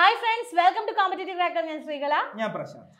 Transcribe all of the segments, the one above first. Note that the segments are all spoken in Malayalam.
Hi friends welcome to Competitive Cracker ഞാൻ ശ്രീകല ഞാൻ പ്രശാന്ത്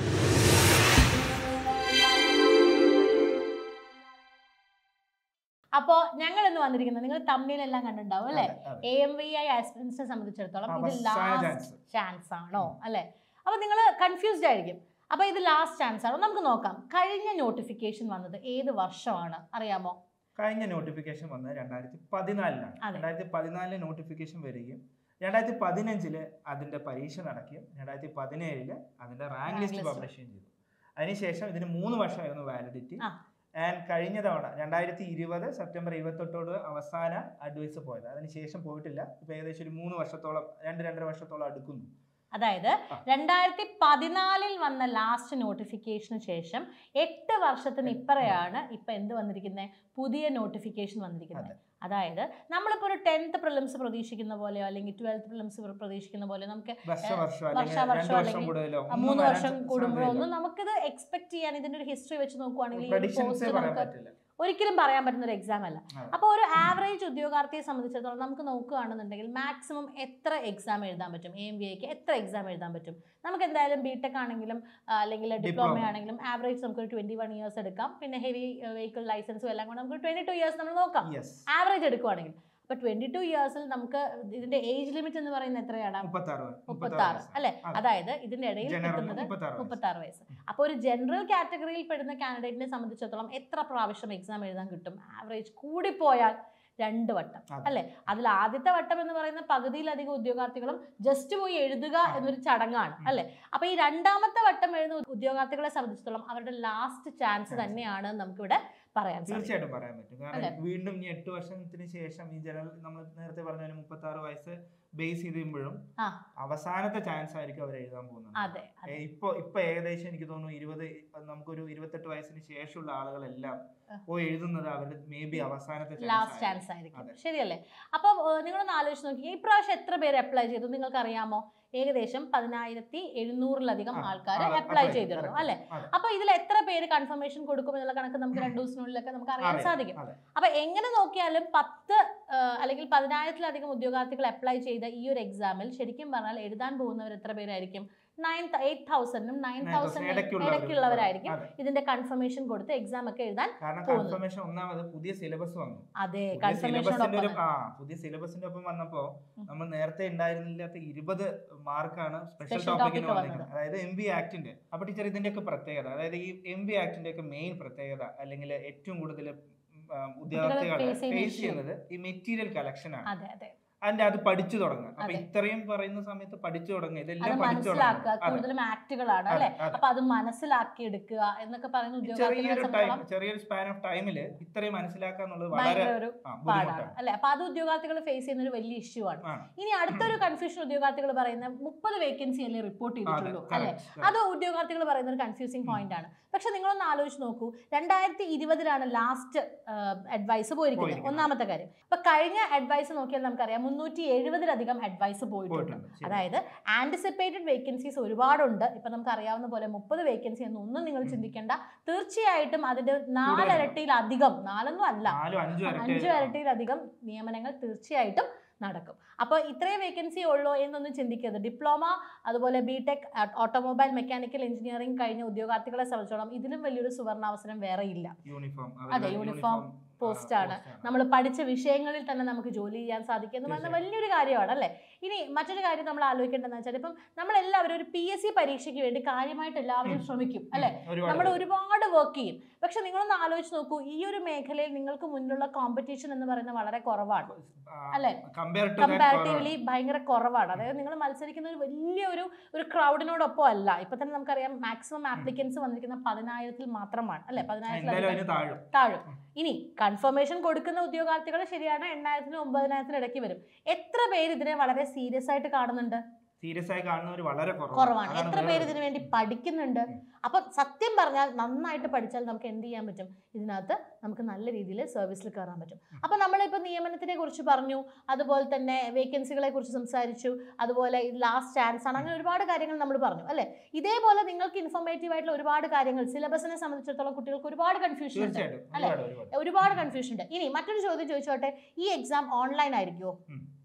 അപ്പോൾ ഞങ്ങൾ ഇന്ന് വന്നിരിക്കുന്നത് നിങ്ങൾ തമ്മിലെല്ലാം കണ്ടിട്ടുണ്ടാവും അല്ലേ അതെ, അതെ. എ എം വി ഐ ആസ്പിറൻസിനെ സംബന്ധിച്ചിടത്തോളം ഇത് അവസാന ലാസ്റ്റ് chance. ചാൻസ് ആണോ അല്ലേ അപ്പോൾ നിങ്ങൾ കൺഫ്യൂസ്ഡ് ആയിരിക്കും അപ്പോൾ ഇത് ലാസ്റ്റ് ചാൻസ് ആണോ നമുക്ക് നോക്കാം കഴിഞ്ഞ നോട്ടിഫിക്കേഷൻ വന്നത് ഏത് വർഷമാണ് അറിയാമോ കഴിഞ്ഞ നോട്ടിഫിക്കേഷൻ വന്നത് രണ്ടായിരത്തി പതിനാലിനാണ് അതെ. രണ്ടായിരത്തി പതിനാലിന് നോട്ടിഫിക്കേഷൻ വരികയും രണ്ടായിരത്തി പതിനഞ്ചില് അതിന്റെ പരീക്ഷ നടക്കുകയും രണ്ടായിരത്തി പതിനേഴില് അതിന്റെ rank Rank list list. Publish ചെയ്യുകയും ചെയ്തു അതിനുശേഷം ഇതിന് മൂന്ന് വർഷമായിരുന്നു വാലിഡിറ്റി ആ. ആൻഡ് കഴിഞ്ഞ തവണ രണ്ടായിരത്തി ഇരുപത് സെപ്റ്റംബർ ഇരുപത്തെട്ടോട് അവസാന അഡ്വൈസ് പോയത് അതിനുശേഷം പോയിട്ടില്ല ഇപ്പൊ ഏകദേശം ഒരു മൂന്ന് വർഷത്തോളം രണ്ട് രണ്ടര വർഷത്തോളം അടുക്കുന്നു അതായത് ആ. രണ്ടായിരത്തി പതിനാലിൽ വന്ന ലാസ്റ്റ് നോട്ടിഫിക്കേഷന് ശേഷം എട്ട് വർഷത്തിന് ഇപ്പറയാണ് ഇപ്പൊ എന്ത് വന്നിരിക്കുന്നത് പുതിയ നോട്ടിഫിക്കേഷൻ വന്നിരിക്കുന്നത് അതായത് നമ്മളിപ്പോൾ ഒരു ടെൻത്ത് പ്രിലിംസ് പ്രതീക്ഷിക്കുന്ന പോലെയോ അല്ലെങ്കിൽ ട്വൽത്ത് പ്രിലിംസ് പ്രതീക്ഷിക്കുന്ന പോലെയോ നമുക്ക് വർഷം വർഷം അല്ലെങ്കിൽ വർഷ- വർഷം രണ്ട് വർഷം അല്ലെങ്കിൽ കൂടുതലോ ആ ഒന്നും മൂന്ന് വരാൻ വർഷം സാ- കൂടുമ്പോഴോ സാധ്യതയില്ല. ഒന്നും നമുക്കിത് എക്സ്പെക്ട് ചെയ്യാൻ ഇതിന്റെ ഒരു ഹിസ്റ്ററി വെച്ച് നോക്കുവാണെങ്കിൽ ഈ ഒരു Predictions പോസ്റ്റ് പറയാൻ നമുക്ക് പറ്റില്ല ഒരിക്കലും പറയാൻ പറ്റുന്ന ഒരു എക്സാം അല്ല അതെ. അപ്പോൾ ഒരു ആവറേജ് ഉദ്യോഗാർത്ഥിയെ സംബന്ധിച്ചിടത്തോളം നമുക്ക് നോക്കുകയാണെന്നുണ്ടെങ്കിൽ മാക്സിമം എത്ര എക്സാം എഴുതാൻ പറ്റും എ എം ബി ഐക്ക് എത്ര എക്സാം എഴുതാൻ പറ്റും നമുക്ക് എന്തായാലും ബി ടെക് ആണെങ്കിലും ആ, അല്ലെങ്കിൽ ഡിപ്ലോമ Diploma. ആണെങ്കിലും ആവറേജ് നമുക്ക് ട്വന്റി വൺ ഇയേഴ്സ് എടുക്കാം പിന്നെ ഹെവി വെഹിക്കിൾ ലൈസൻസും എല്ലാം കൂടെ നമുക്ക് ട്വന്റി ടു ഇയേഴ്സ് നമ്മൾ നോക്കാം യെസ് ആവറേജ് എടുക്കുവാണെങ്കിൽ അപ്പോൾ ട്വന്റി ടു ഇയേഴ്സിൽ നമുക്ക് ഇതിന്റെ ഏജ് ലിമിറ്റ് എന്ന് പറയുന്നത് എത്രയാണ് മുപ്പത്താറ് മുപ്പത്തി ആറ് അല്ലെ അതെ. അതായത് ഇതിന്റെ ഇടയിൽ ജനറൽ കിട്ടുന്നത് മുപ്പത്താറ് വയസ്സ്. മുപ്പത്തി ആറ് വയസ്സ് അപ്പോൾ ഒരു ജനറൽ കാറ്റഗറിയിൽ പെടുന്ന കാൻഡിഡേറ്റിനെ സംബന്ധിച്ചിടത്തോളം എത്ര പ്രാവശ്യം എക്സാം എഴുതാൻ കിട്ടും ആവറേജ് കൂടിപ്പോയാൽ രണ്ട് വട്ടം അതെ. അല്ലെ അതിൽ ആദ്യത്തെ വട്ടം എന്ന് പറയുന്ന പകുതിയിലധികം ഉദ്യോഗാർത്ഥികളും ജസ്റ്റ് പോയി എഴുതുക ആ. എന്നൊരു ചടങ്ങാണ് ഉം. അല്ലെ അപ്പൊ ഈ രണ്ടാമത്തെ വട്ടം എഴുതുന്ന ഉദ്യോഗാർത്ഥികളെ സംബന്ധിച്ചിടത്തോളം അവരുടെ ലാസ്റ്റ് ചാൻസ് Chance. തന്നെയാണ് നമുക്കിവിടെ പറയാൻ സാധിക്കും തീർച്ചയായിട്ടും പറയാൻ പറ്റും അല്ലേ? കാരണം വീണ്ടും ഇനി എട്ട് വർഷത്തിന് ശേഷം ഈ ജനറൽ നമ്മൾ നേരത്തെ പറഞ്ഞ പോലെ മുപ്പത്തി ആറ് വയസ്സ് ബേസ് ചെയ്തുമ്പോഴും ആ. അവസാനത്തെ ചാൻസ് ആയിരിക്കും അവർ എഴുതാൻ പോകുന്നത് അതെ അതെ. ഏ, ഇപ്പൊ ഇപ്പൊ ഏകദേശം എനിക്ക് തോന്നുന്നു ഇരുപത് നമുക്കൊരു ഇരുപത്തെട്ട് വയസ്സിന് ശേഷമുള്ള ആളുകളെല്ലാം ആ. പോയി എഴുതുന്നത് അവരുടെ മേ ബി അവസാനത്തെ ലാസ്റ്റ് chance ചാൻസ് ആയിരിക്കും അതെ. ശരിയല്ലേ അപ്പം ഏഹ്, നിങ്ങളൊന്ന് ആലോചിച്ച് നോക്കി ഈ പ്രാവശ്യം എത്ര പേര് അപ്ലൈ ചെയ്തു നിങ്ങൾക്ക് അറിയാമോ ഏകദേശം പതിനായിരത്തി എഴുന്നൂറിലധികം ആ, ആൾക്കാർ ആ, അപ്ലൈ apply ചെയ്തിരുന്നു correct. അല്ലെ അതെ. അപ്പൊ ഇതിൽ എത്ര പേര് കൺഫർമേഷൻ കൊടുക്കും എന്നുള്ള കണക്ക് നമുക്ക് രണ്ടു ദിവസത്തിനുള്ളിലൊക്കെ നമുക്ക് അറിയാൻ അറിയാം. സാധിക്കും അതെ. അപ്പൊ എങ്ങനെ നോക്കിയാലും പത്ത് ഏഹ്, അല്ലെങ്കിൽ പതിനായിരത്തിലധികം ഉദ്യോഗാർത്ഥികൾ അപ്ലൈ ചെയ്ത ഈ ഒരു എക്സാമിൽ ശരിക്കും പറഞ്ഞാൽ എഴുതാൻ പോകുന്നവർ എത്ര പേരായിരിക്കും നയൻ എയ്റ്റ് തൗസൻഡും നയൻ 9,000 തൗസൻഡ് ഇടയ്ക്കുള്ളവർ. ഇടയ്ക്കുള്ളവരായിരിക്കും അതെ. ഇതിന്റെ കൺഫർമേഷൻ കൊടുത്ത് എക്സാം ഒക്കെ എഴുതാൻ കാരണം പോകുന്നത്. കൺഫർമേഷൻ ഒന്നാമത് പുതിയ സിലബസ് വന്നു അതെ പുതിയ കൺഫർമേഷനോടൊപ്പം സിലബസിന്റെ ഒരു തന്നെ. ആ പുതിയ സിലബസിന്റെ ഒപ്പം വന്നപ്പോ ഉം. നമ്മൾ നേരത്തെ ഉണ്ടായിരുന്നില്ലാത്ത ഇരുപത് മാർക്കാണ് സ്പെഷ്യൽ Special ടോപ്പിക്കിന് topic വന്നിരിക്കുന്നത് അതായത് എം ബി ആക്ടിന്റെ അപ്പൊ ടീച്ചർ ഇതിന്റെ ഒക്കെ പ്രത്യേകത അതായത് ഈ എം ബി ആക്ടിന്റെ ഒക്കെ മെയിൻ പ്രത്യേകത അല്ലെങ്കിൽ ഏറ്റവും കൂടുതൽ ഉദ്യോഗാർത്ഥികൾ face ചെയ്യുന്ന ഫേസ് issue. ചെയ്യുന്നത് ഈ മെറ്റീരിയൽ കളക്ഷൻ ആണ് അതെ അതെ അതിന്റെ അത് പഠിച്ചു തുടങ്ങുക അപ്പൊ അതെ. ഇത്രയും പറയുന്ന സമയത്ത് പഠിച്ചു തുടങ്ങുക അത് ഇതെല്ലാം പഠിച്ചു മനസ്സിലാക്കുക തുടങ്ങുക അതെ, കൂടുതലും ആക്ടുകളാണ് അതെ, അല്ലെ അതെ. അപ്പൊ അത് മനസ്സിലാക്കി എടുക്കുക എന്നൊക്കെ പറയുന്ന ഉദ്യോഗാർത്ഥികളെ ചെറിയൊരു ടൈം സംബന്ധിച്ചോളം ചെറിയൊരു സ്പാൻ ഓഫ് ടൈമില് ഇത്രയും മനസ്സിലാക്കുക എന്നുള്ളത് വളരെ ഭയങ്കര ഒരു ആ, പാടാണ് ബുദ്ധിമുട്ടാണ് അല്ലെ അപ്പൊ അത് ഉദ്യോഗാർത്ഥികൾ ഫേസ് ചെയ്യുന്ന ഒരു വലിയ ഇഷ്യൂ ആണ് ആണ്. ഇനി അടുത്തൊരു കൺഫ്യൂഷൻ ഉദ്യോഗാർത്ഥികൾ പറയുന്ന മുപ്പത് വേക്കൻസി അല്ലേ റിപ്പോർട്ട് അതെ, ചെയ്തിട്ടുള്ളൂ അല്ലെ correct, correct. അത് ഉദ്യോഗാർത്ഥികൾ പറയുന്ന ഒരു കൺഫ്യൂസിംഗ് പോയിന്റ് ആണ് പക്ഷെ നിങ്ങളൊന്ന് ആലോചിച്ച് നോക്കൂ രണ്ടായിരത്തി ഇരുപതിലാണ് ലാസ്റ്റ് അഡ്വൈസ് പോയിരിക്കുന്നത് പോയിരിക്കുന്നത്. ഒന്നാമത്തെ കാര്യം അപ്പൊ കഴിഞ്ഞ അഡ്വൈസ് നോക്കിയാൽ നമുക്കറിയാം മുന്നൂറ്റി എഴുപതിലധികം അഡ്വൈസ് പോയിട്ടുണ്ട് പോയിട്ടുണ്ട് ശരി. അതായത് ആന്റിസിപ്പേറ്റഡ് വേക്കൻസീസ് ഒരുപാടുണ്ട് ഇപ്പൊ നമുക്ക് അറിയാവുന്ന പോലെ മുപ്പത് വേക്കൻസി എന്നൊന്നും നിങ്ങൾ ഉം. ചിന്തിക്കേണ്ട തീർച്ചയായിട്ടും അതിന്റെ നാലിരട്ടിയിലധികം നാലൊന്നും അല്ല നാലും അഞ്ചും അഞ്ചു ഇരട്ടി ഇരട്ടിയിലധികം നിയമനങ്ങൾ തീർച്ചയായിട്ടും നടക്കും അപ്പോൾ ഇത്രയും വേക്കൻസി ഉള്ളൂ എന്നൊന്നും ചിന്തിക്കരുത് ഡിപ്ലോമ അതുപോലെ B tech automobile mechanical engineering കഴിഞ്ഞ ഉദ്യോഗാർത്ഥികളെ സംബന്ധിച്ചോളം ഇതിലും വലിയൊരു സുവർണാവസരം വേറെ ഇല്ല യൂണിഫോം അതെ, യൂണിഫോം പോസ്റ്റ് ആണ്. നമ്മൾ പഠിച്ച വിഷയങ്ങളിൽ തന്നെ നമുക്ക് ജോലി ചെയ്യാൻ സാധിക്കും എന്ന് പറഞ്ഞാൽ തീർച്ചയായും. വലിയൊരു കാര്യമാണ് അല്ലേ ഇനി മറ്റൊരു കാര്യം നമ്മൾ ആലോചിക്കേണ്ടതെന്ന് വെച്ചാൽ ഇപ്പം നമ്മളെല്ലാവരും ഒരു പി എസ് സി പരീക്ഷയ്ക്ക് വേണ്ടി കാര്യമായിട്ട് എല്ലാവരും ഉം. ശ്രമിക്കും അല്ലേ നമ്മൾ ഒരുപാട് വർക്ക് ചെയ്യും പക്ഷെ നിങ്ങളൊന്ന് ആലോചിച്ച് നോക്കൂ ഈ ഒരു മേഖലയിൽ നിങ്ങൾക്ക് മുന്നിലുള്ള കോമ്പറ്റീഷൻ എന്ന് പറയുന്നത് വളരെ കുറവാണ് അല്ലേ? കമ്പയർ ടു കമ്പാരിറ്റീവ്ലി ഭയങ്കര കുറവാണ് അതായത് നിങ്ങൾ മത്സരിക്കുന്ന ഒരു വലിയൊരു ഒരു ക്രൗഡിനോടൊപ്പം അല്ല ഇപ്പൊ തന്നെ നമുക്കറിയാം മാക്സിമം ആപ്ലിക്കൻസ് വന്നിരിക്കുന്ന പതിനായിരത്തിൽ മാത്രമാണ് അല്ലെ എന്തായാലും പതിനായിരത്തിൽ അതിന് താഴും താഴും ഉം. ഇനി കൺഫർമേഷൻ കൊടുക്കുന്ന ഉദ്യോഗാർത്ഥികൾ ശരിയാണ് എണ്ണായിരത്തിനും ഒമ്പതിനായിരത്തിനും ഇടയ്ക്ക് വരും എത്ര പേര് ഇതിനെ വളരെ സീരിയസ് ആയിട്ട് കാണുന്നുണ്ട് സീരിയസ് ആയി കാണുന്നവർ വളരെ കുറവാണ് അതാണ് എത്ര വേറെ പേര് ഇതിനു വേണ്ടി പഠിക്കുന്നുണ്ട് ഉം. അപ്പൊ സത്യം പറഞ്ഞാൽ നന്നായിട്ട് പഠിച്ചാൽ നമുക്ക് എന്ത് ചെയ്യാൻ പറ്റും ഇതിനകത്ത് നമുക്ക് നല്ല രീതിയിൽ സർവീസിൽ കയറാൻ പറ്റും അപ്പൊ നമ്മളിപ്പോ നിയമനത്തിനെ കുറിച്ച് പറഞ്ഞു അതുപോലെ തന്നെ വേക്കൻസികളെ കുറിച്ച് സംസാരിച്ചു അതുപോലെ ലാസ്റ്റ് ചാൻസ് ആണ് അങ്ങനെ ഒരുപാട് കാര്യങ്ങൾ നമ്മൾ പറഞ്ഞു അല്ലെ ഇതേപോലെ നിങ്ങൾക്ക് ഇൻഫോർമേറ്റീവ് ആയിട്ടുള്ള ഒരുപാട് കാര്യങ്ങൾ സിലബസിനെ സംബന്ധിച്ചിടത്തോളം കുട്ടികൾക്ക് ഒരുപാട് കൺഫ്യൂഷൻ ഉണ്ട് തീർച്ചയായിട്ടും അല്ലേ? ഒരുപാട് ഒരുപാട് ഒരുപാട് കൺഫ്യൂഷൻ ഉണ്ട് ഇനി മറ്റൊരു ചോദ്യം ചോദിച്ചോട്ടെ ഈ എക്സാം ഓൺലൈൻ ആയിരിക്കുമോ ഉം.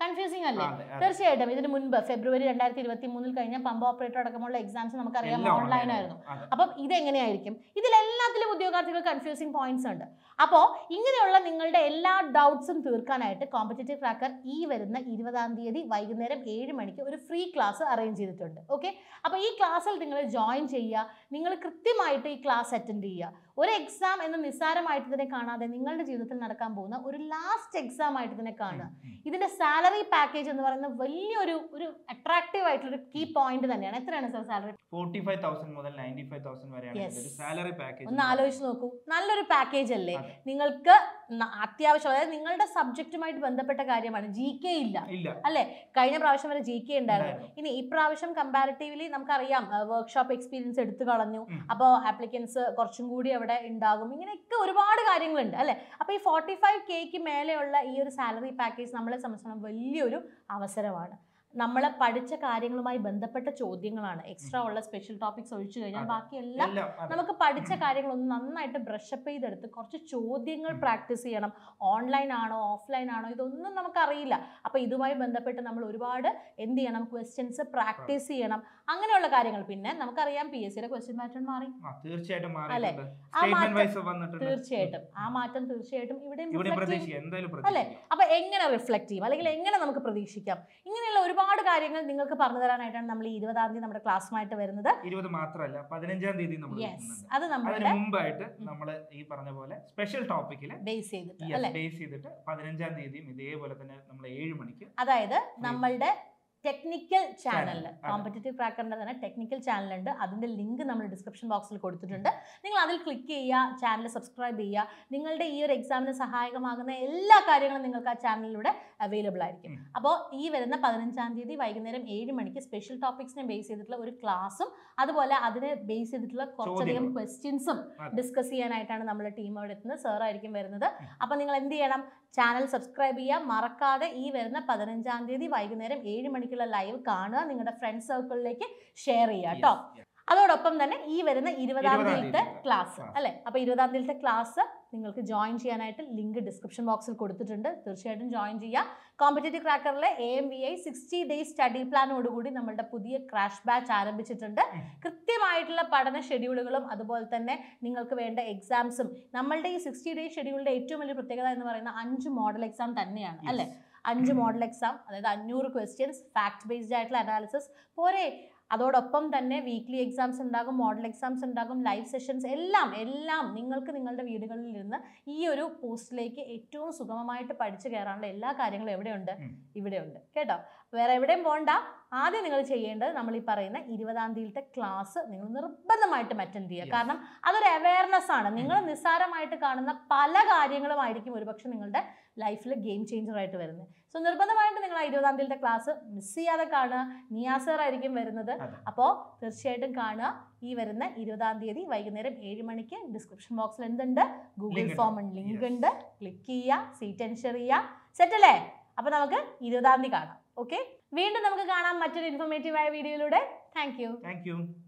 കൺഫ്യൂസിംഗ് അല്ലേ അതെ, അതെ. തീർച്ചയായിട്ടും ഇതിന് മുൻപ് ഫെബ്രുവരി രണ്ടായിരത്തി ഇരുപത്തി മൂന്നിൽ കഴിഞ്ഞ പമ്പ ഓപ്പറേറ്റർ അടക്കമുള്ള എക്സാംസ് നമുക്കറിയാം എല്ലാം ഓൺലൈൻ online ആയിരുന്നു അതെ. അപ്പം ഇതെങ്ങനെയായിരിക്കും ഇതിലെല്ലാത്തിലും ഉദ്യോഗാർത്ഥികൾ കൺഫ്യൂസിങ് പോയിന്റ്സ് ഉണ്ട് അപ്പോൾ ഇങ്ങനെയുള്ള നിങ്ങളുടെ എല്ലാ ഡൗട്ട്സും തീർക്കാനായിട്ട് കോമ്പറ്റേറ്റീവ് ക്രാക്കർ ഈ വരുന്ന ഇരുപതാം തീയതി വൈകുന്നേരം ഏഴ് മണിക്ക് ഒരു ഫ്രീ ക്ലാസ് അറേഞ്ച് ചെയ്തിട്ടുണ്ട് ഓക്കെ അപ്പോൾ ഈ ക്ലാസ്സിൽ നിങ്ങൾ ജോയിൻ ചെയ്യുക നിങ്ങൾ കൃത്യമായിട്ട് ഈ ക്ലാസ് അറ്റൻഡ് ചെയ്യുക ഒരു എക്സാം എന്ന് നിസ്സാരമായിട്ട് ഇതിനെ കാണാതെ നിങ്ങളുടെ ജീവിതത്തിൽ നടക്കാൻ പോകുന്ന ഒരു ലാസ്റ്റ് എക്സാം ആയിട്ട് ഇതിനെ കാണുക ഉം, ഉം. ഇതിന്റെ സാലറി പാക്കേജ് എന്ന് പറയുന്നത് വലിയൊരു ഒരു അട്രാക്റ്റീവ് ആയിട്ടുള്ള ഒരു കീ പോയിന്റ് തന്നെയാണ് എത്രയാണ് സർ സാലറി 45,000 മുതൽ 95,000 വരെയാണ് Yes. ഇതിന്റെ സാലറി പാക്കേജ് ഒന്ന് ആലോചിച്ച് നോക്കൂ നല്ലൊരു പാക്കേജ് അല്ലേ അതെ. നിങ്ങൾക്ക് ന- അത്യാവശ്യം അതായത് നിങ്ങളുടെ സബ്ജക്റ്റുമായിട്ട് ബന്ധപ്പെട്ട കാര്യമാണ് ജി കെ ഇല്ല ഇല്ല അല്ലെ കഴിഞ്ഞ പ്രാവശ്യം വരെ ജി കെ ഉണ്ടായിരുന്നു ഉണ്ടായിരുന്നു. ഇനി ഇപ്രാവശ്യം കമ്പാരിറ്റീവ്ലി നമുക്കറിയാം വർക്ക്ഷോപ്പ് എക്സ്പീരിയൻസ് എടുത്തു കളഞ്ഞു ഉം. അപ്പോൾ ആപ്ലിക്കൻസ് കുറച്ചും കൂടി അവിടെ ഉണ്ടാകും ഇങ്ങനെയൊക്കെ ഒരുപാട് കാര്യങ്ങളുണ്ട് അല്ലെ അപ്പോൾ ഈ ഫോർട്ടി ഫൈവ് കെക്ക് മേലെയുള്ള ഈ ഒരു സാലറി പാക്കേജ് നമ്മളെ സംബന്ധിച്ചിടത്തോളം വലിയൊരു അവസരമാണ് നമ്മൾ പഠിച്ച കാര്യങ്ങളുമായി ബന്ധപ്പെട്ട ചോദ്യങ്ങളാണ് എക്സ്ട്രാ ഉള്ള സ്പെഷ്യൽ ടോപ്പിക്സ് ഒഴിച്ചു കഴിഞ്ഞാൽ അതെ. ബാക്കിയെല്ലാം എല്ലാം അതെ. നമുക്ക് പഠിച്ച കാര്യങ്ങളൊന്ന് നന്നായിട്ട് ബ്രഷപ്പ് ചെയ്തെടുത്ത് കുറച്ച് ചോദ്യങ്ങൾ ഉം. പ്രാക്ടീസ് ചെയ്യണം ഓൺലൈൻ ആണോ ഓഫ്ലൈൻ ആണോ ഇതൊന്നും നമുക്കറിയില്ല അപ്പോൾ ഇതുമായി ബന്ധപ്പെട്ട് നമ്മൾ ഒരുപാട് എന്ത് ചെയ്യണം ക്വസ്റ്റ്യൻസ് പ്രാക്ടീസ് ചെയ്യണം അങ്ങനെയുള്ള കാര്യങ്ങൾ പിന്നെ നമുക്കറിയാം പി എസ് സിയുടെ ക്വസ്റ്റ്യൻ പാറ്റേൺ മാറി ആ, തീർച്ചയായിട്ടും അല്ലേ? മാറിയിട്ടുണ്ട് ആ സ്റ്റേറ്റ്മെന്റ് മാറ്റം വൈസ് വന്നിട്ടുണ്ട് തീർച്ചയായിട്ടും ആ മാറ്റം തീർച്ചയായിട്ടും ഇവിടെയും ഇവിടെ reflect ചെയ്യും. പ്രതീക്ഷിക്കാം എന്തായാലും അല്ലേ? പ്രതീക്ഷിക്കാം അപ്പൊ എങ്ങനെ റിഫ്ലക്ട് ചെയ്യും അല്ലെങ്കിൽ എങ്ങനെ നമുക്ക് പ്രതീക്ഷിക്കാം ഇങ്ങനെയുള്ള ഒരുപാട് കാര്യങ്ങൾ നിങ്ങൾക്ക് പറഞ്ഞു തരാനായിട്ടാണ് നമ്മൾ ഈ ഇരുപതാം തീയതി നമ്മുടെ ക്ലാസ്സുമായിട്ട് വരുന്നത് ഇരുപത് മാത്രമല്ല പതിനഞ്ചാം തീയതി നമ്മൾ യെസ് വരുന്നുണ്ട് അത് അതിന് നമ്മളുടെ മുമ്പായിട്ട് നമ്മൾ ഈ പറഞ്ഞ പോലെ സ്പെഷ്യൽ ടോപ്പിക്കില് ബേസ് ചെയ്തിട്ട് അല്ലെ ബേസ് ചെയ്തിട്ട് പതിനഞ്ചാം തീയതിയും ഇതേപോലെ തന്നെ നമ്മൾ ഏഴ് മണിക്ക് അതായത് നമ്മളുടെ ടെക്നിക്കൽ ചാനലിൽ അതെ. കോമ്പറ്റേറ്റീവ് ക്രാക്കറിന്റെ തന്നെ ടെക്നിക്കൽ ചാനലുണ്ട് അതിന്റെ ലിങ്ക് നമ്മൾ ഡിസ്ക്രിപ്ഷൻ ബോക്സിൽ കൊടുത്തിട്ടുണ്ട് നിങ്ങൾ അതിൽ ക്ലിക്ക് ചെയ്യുക ചാനൽ സബ്സ്ക്രൈബ് ചെയ്യുക നിങ്ങളുടെ ഈ ഒരു എക്സാമിന് സഹായകമാകുന്ന എല്ലാ കാര്യങ്ങളും നിങ്ങൾക്ക് ആ ചാനലിലൂടെ അവൈലബിൾ ആയിരിക്കും ഉം. അപ്പോൾ ഈ വരുന്ന പതിനഞ്ചാം തീയതി വൈകുന്നേരം ഏഴ് മണിക്ക് സ്പെഷ്യൽ ടോപ്പിക്സിനെ ബേസ് ചെയ്തിട്ടുള്ള ഒരു ക്ലാസ്സും അതുപോലെ അതിനെ ബേസ് ചെയ്തിട്ടുള്ള കുറച്ചധികം ചോദ്യങ്ങളും. ക്വസ്റ്റ്യൻസും അതെ. ഡിസ്കസ് ചെയ്യാനായിട്ടാണ് നമ്മുടെ ടീം അവിടെ എത്തുന്നത് സാർ ആയിരിക്കും വരുന്നത് ഉം. അപ്പോൾ നിങ്ങൾ എന്ത് ചെയ്യണം ചാനൽ സബ്സ്ക്രൈബ് ചെയ്യുക മറക്കാതെ ഈ വരുന്ന പതിനഞ്ചാം തീയതി വൈകുന്നേരം ഏഴ് മണിക്കുള്ള ലൈവ് കാണുക നിങ്ങളുടെ ഫ്രണ്ട് സർക്കിളിലേക്ക് ഷെയർ ചെയ്യുക കേട്ടോ Yes, yes. അതോടൊപ്പം തന്നെ ഈ വരുന്ന ഇരുപതാം ഇരുപതാം തീയതിത്തെ തീയതി ക്ലാസ് class. അല്ലെ അപ്പൊ ഇരുപതാം തീയതിത്തെ ക്ലാസ് നിങ്ങൾക്ക് ജോയിൻ ചെയ്യാനായിട്ട് ലിങ്ക് ഡിസ്ക്രിപ്ഷൻ ബോക്സിൽ കൊടുത്തിട്ടുണ്ട് തീർച്ചയായിട്ടും ജോയിൻ ചെയ്യുക കോമ്പറ്റേറ്റീവ് ക്രാക്കറിലെ A M V I sixty days study പ്ലാനോടുകൂടി നമ്മളുടെ പുതിയ ക്രാഷ് ബാച്ച് ആരംഭിച്ചിട്ടുണ്ട് ഉം. കൃത്യമായിട്ടുള്ള പഠന ഷെഡ്യൂളുകളും അതുപോലെ തന്നെ നിങ്ങൾക്ക് വേണ്ട എക്സാംസും നമ്മളുടെ ഈ സിക്സ്റ്റി ഡേയ്സ് ഷെഡ്യൂളിന്റെ ഏറ്റവും വലിയ പ്രത്യേകത എന്ന് പറയുന്ന അഞ്ച് മോഡൽ എക്സാം തന്നെയാണ് Yes. അല്ലെ അഞ്ച് മോഡൽ എക്സാം അതായത് അഞ്ഞൂറ് ക്വസ്റ്റ്യൻസ് ഫാക്ട് ബേസ്ഡ് ആയിട്ടുള്ള അനാലിസിസ് പോരെ അതോടൊപ്പം തന്നെ വീക്ക്ലി എക്സാംസ് ഉണ്ടാകും മോഡൽ എക്സാംസ് ഉണ്ടാകും ലൈവ് സെഷൻസ് എല്ലാം എല്ലാം നിങ്ങൾക്ക് നിങ്ങളുടെ വീടുകളിൽ ഇരുന്ന് ഈ ഒരു പോസ്റ്റിലേക്ക് ഏറ്റവും സുഗമമായിട്ട് പഠിച്ചു കയറാനുള്ള എല്ലാ കാര്യങ്ങളും എവിടെയുണ്ട് ഉം. ഇവിടെയുണ്ട് കേട്ടോ വേറെ എവിടെയും പോകണ്ട ആദ്യം നിങ്ങൾ ചെയ്യേണ്ടത് നമ്മൾ ഈ പറയുന്ന ഇരുപതാം തീയതിയിലത്തെ ക്ലാസ് നിങ്ങൾ നിർബന്ധമായിട്ടും അറ്റൻഡ് ചെയ്യുക Yes. കാരണം അതൊരു അവയർനെസ് ആണ് നിങ്ങൾ നിസ്സാരമായിട്ട് കാണുന്ന പല കാര്യങ്ങളുമായിരിക്കും ഒരുപക്ഷെ നിങ്ങളുടെ ലൈഫിൽ ഗെയിം ചേഞ്ചർ ആയിട്ട് വരുന്നത് സോ നിർബന്ധമായിട്ട് നിങ്ങൾ ആ ഇരുപതാം തീയതിയിലത്തെ ക്ലാസ് മിസ് ചെയ്യാതെ കാണുക നിയാസർ ആയിരിക്കും വരുന്നത് അതെ. അപ്പോൾ തീർച്ചയായിട്ടും കാണുക ഈ വരുന്ന ഇരുപതാം തീയതി വൈകുന്നേരം ഏഴ് മണിക്ക് ഡിസ്ക്രിപ്ഷൻ ബോക്സിൽ എന്തുണ്ട് ഗൂഗിൾ Link ഉണ്ട്. Form link Yes. ഉണ്ട് ക്ലിക്ക് ചെയ്യുക സീറ്റ് എൻഷർ ചെയ്യുക സെറ്റ് അല്ലേ അപ്പൊ നമുക്ക് ഇരുപതാം തീയതി കാണാം ഓക്കെ വീണ്ടും നമുക്ക് കാണാം മറ്റൊരു ഇൻഫോർമേറ്റീവ് ആയ വീഡിയോയിലൂടെ താങ്ക് യു താങ്ക് യു